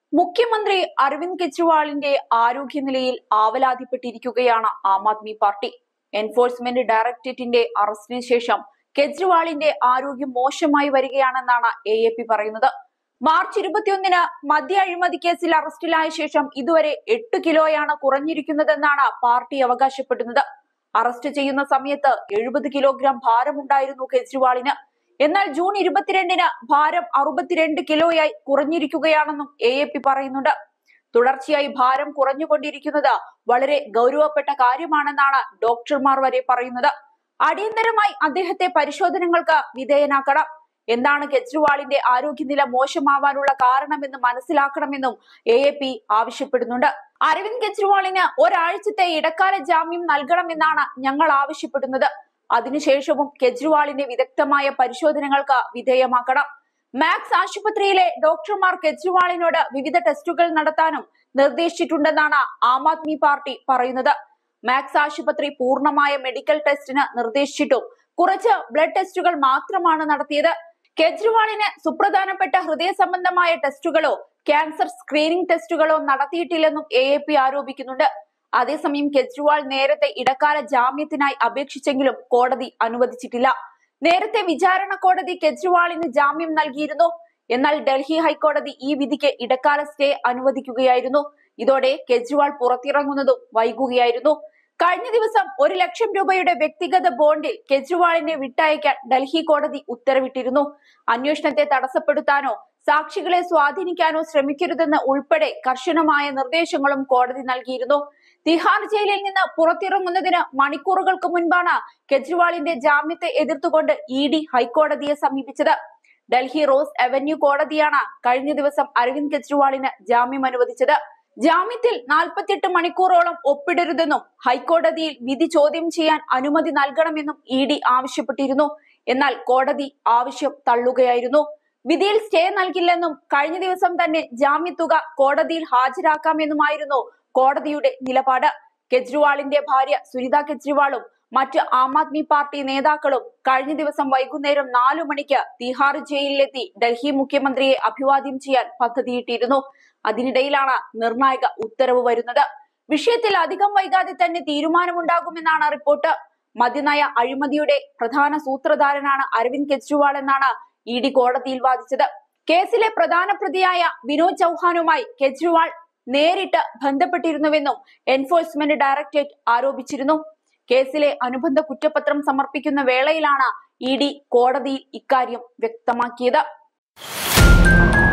മുഖ്യമന്ത്രി അരവിന്ദ് കെജ്രിവാളിന്റെ ആരോഗ്യനിലയിൽ ആവലാതിപ്പെട്ടിരിക്കുകയാണ് ആം ആദ്മി പാർട്ടി എൻഫോഴ്സ്മെന്റ് ഡയറക്ടറേറ്റിന്റെ അറസ്റ്റിന് ശേഷം കെജ്രിവാളിന്റെ ആരോഗ്യം മോശമായി വരികയാണെന്നാണ് എ എ പി പറയുന്നത് മാർച്ച് ഇരുപത്തിയൊന്നിന് മദ്യ അഴിമതി കേസിൽ അറസ്റ്റിലായ ശേഷം ഇതുവരെ എട്ട് കിലോയാണ് കുറഞ്ഞിരിക്കുന്നതെന്നാണ് പാർട്ടി അവകാശപ്പെടുന്നത് അറസ്റ്റ് ചെയ്യുന്ന സമയത്ത് എഴുപത് കിലോഗ്രാം ഭാരമുണ്ടായിരുന്നു കെജ്രിവാളിന് എന്നാൽ ജൂൺ ഇരുപത്തിരണ്ടിന് ഭാരം അറുപത്തിരണ്ട് കിലോയായി കുറഞ്ഞിരിക്കുകയാണെന്നും എ എ പി പറയുന്നുണ്ട് തുടർച്ചയായി ഭാരം കുറഞ്ഞുകൊണ്ടിരിക്കുന്നത് വളരെ ഗൗരവപ്പെട്ട കാര്യമാണെന്നാണ് ഡോക്ടർമാർ വരെ പറയുന്നത് അടിയന്തരമായി അദ്ദേഹത്തെ പരിശോധനകൾക്ക് വിധേയനാക്കണം എന്താണ് കെജ്രിവാളിന്റെ ആരോഗ്യനില മോശമാവാനുള്ള കാരണമെന്ന് മനസ്സിലാക്കണമെന്നും എ എ പി ആവശ്യപ്പെടുന്നുണ്ട് അരവിന്ദ് കെജ്രിവാളിന് ഒരാഴ്ചത്തെ ഇടക്കാല ജാമ്യം നൽകണമെന്നാണ് ഞങ്ങൾ ആവശ്യപ്പെടുന്നത് അതിനുശേഷവും കെജ്രിവാളിന്റെ വിദഗ്ധമായ പരിശോധനകൾക്ക് വിധേയമാക്കണം മാക്സ് ആശുപത്രിയിലെ ഡോക്ടർമാർ കെജ്രിവാളിനോട് വിവിധ ടെസ്റ്റുകൾ നടത്താനും നിർദ്ദേശിച്ചിട്ടുണ്ടെന്നാണ് ആം ആദ്മി പാർട്ടി പറയുന്നത് മാക്സ് ആശുപത്രി പൂർണ്ണമായ മെഡിക്കൽ ടെസ്റ്റിന് നിർദ്ദേശിച്ചിട്ടും കുറച്ച് ബ്ലഡ് ടെസ്റ്റുകൾ മാത്രമാണ് നടത്തിയത് കെജ്രിവാളിന് സുപ്രധാനപ്പെട്ട ഹൃദയ സംബന്ധമായ ടെസ്റ്റുകളോ ക്യാൻസർ സ്ക്രീനിംഗ് ടെസ്റ്റുകളോ നടത്തിയിട്ടില്ലെന്നും എ എ പി ആരോപിക്കുന്നുണ്ട് അതേസമയം കെജ്രിവാൾ നേരത്തെ ഇടക്കാല ജാമ്യത്തിനായി അപേക്ഷിച്ചെങ്കിലും കോടതി അനുവദിച്ചിട്ടില്ല നേരത്തെ വിചാരണ കോടതി കെജ്രിവാളിന് ജാമ്യം നൽകിയിരുന്നു എന്നാൽ ഡൽഹി ഹൈക്കോടതി ഈ വിധിക്ക് ഇടക്കാല സ്റ്റേ അനുവദിക്കുകയായിരുന്നു ഇതോടെ കെജ്രിവാൾ പുറത്തിറങ്ങുന്നതും വൈകുകയായിരുന്നു കഴിഞ്ഞ ദിവസം ഒരു ലക്ഷം രൂപയുടെ വ്യക്തിഗത ബോണ്ടിൽ കെജ്രിവാളിനെ വിട്ടയക്കാൻ ഡൽഹി കോടതി ഉത്തരവിട്ടിരുന്നു അന്വേഷണത്തെ തടസ്സപ്പെടുത്താനോ സാക്ഷികളെ സ്വാധീനിക്കാനോ ശ്രമിക്കരുതെന്ന് ഉൾപ്പെടെ കർശനമായ നിർദ്ദേശങ്ങളും കോടതി നൽകിയിരുന്നു തിഹാർ ജയിലിൽ നിന്ന് പുറത്തിറങ്ങുന്നതിന് മണിക്കൂറുകൾക്ക് മുൻപാണ് കെജ്രിവാളിന്റെ ജാമ്യത്തെ എതിർത്തുകൊണ്ട് ഇ ഡി ഹൈക്കോടതിയെ സമീപിച്ചത് ഡൽഹി റോസ് അവന്യൂ കോടതിയാണ് കഴിഞ്ഞ ദിവസം അരവിന്ദ് കെജ്രിവാളിന് ജാമ്യം അനുവദിച്ചത് ജാമ്യത്തിൽ നാൽപ്പത്തിയെട്ട് മണിക്കൂറോളം ഒപ്പിടരുതെന്നും ഹൈക്കോടതിയിൽ വിധി ചോദ്യം ചെയ്യാൻ അനുമതി നൽകണമെന്നും ഇ ഡി ആവശ്യപ്പെട്ടിരുന്നു എന്നാൽ കോടതി ആവശ്യം തള്ളുകയായിരുന്നു വിധിയിൽ സ്റ്റേ നൽകില്ലെന്നും കഴിഞ്ഞ ദിവസം തന്നെ ജാമ്യത്തുക കോടതിയിൽ ഹാജരാക്കാമെന്നുമായിരുന്നു കോടതിയുടെ നിലപാട് കെജ്രിവാളിന്റെ ഭാര്യ സുനിത കെജ്രിവാളും മറ്റ് ആം ആദ്മി പാർട്ടി നേതാക്കളും കഴിഞ്ഞ ദിവസം വൈകുന്നേരം നാലു മണിക്ക് തിഹാർ ജയിലിലെത്തി ഡൽഹി മുഖ്യമന്ത്രിയെ അഭിവാദ്യം ചെയ്യാൻ പദ്ധതിയിട്ടിരുന്നു അതിനിടയിലാണ് നിർണായക ഉത്തരവ് വരുന്നത് വിഷയത്തിൽ അധികം വൈകാതെ തന്നെ തീരുമാനമുണ്ടാകുമെന്നാണ് റിപ്പോർട്ട് മദ്യനയ അഴിമതിയുടെ പ്രധാന സൂത്രധാരനാണ് അരവിന്ദ് കെജ്രിവാൾ എന്നാണ് ഇ ഡി കോടതിയിൽ വാദിച്ചത് കേസിലെ പ്രധാന പ്രതിയായ വിനോദ് ചൌഹാനുമായി കെജ്രിവാൾ നേരിട്ട് ബന്ധപ്പെട്ടിരുന്നുവെന്നും എൻഫോഴ്സ്മെന്റ് ഡയറക്ടറേറ്റ് ആരോപിച്ചിരുന്നു കേസിലെ അനുബന്ധ കുറ്റപത്രം സമർപ്പിക്കുന്ന വേളയിലാണ് ഇ ഡി കോടതിയിൽ ഇക്കാര്യം വ്യക്തമാക്കിയത്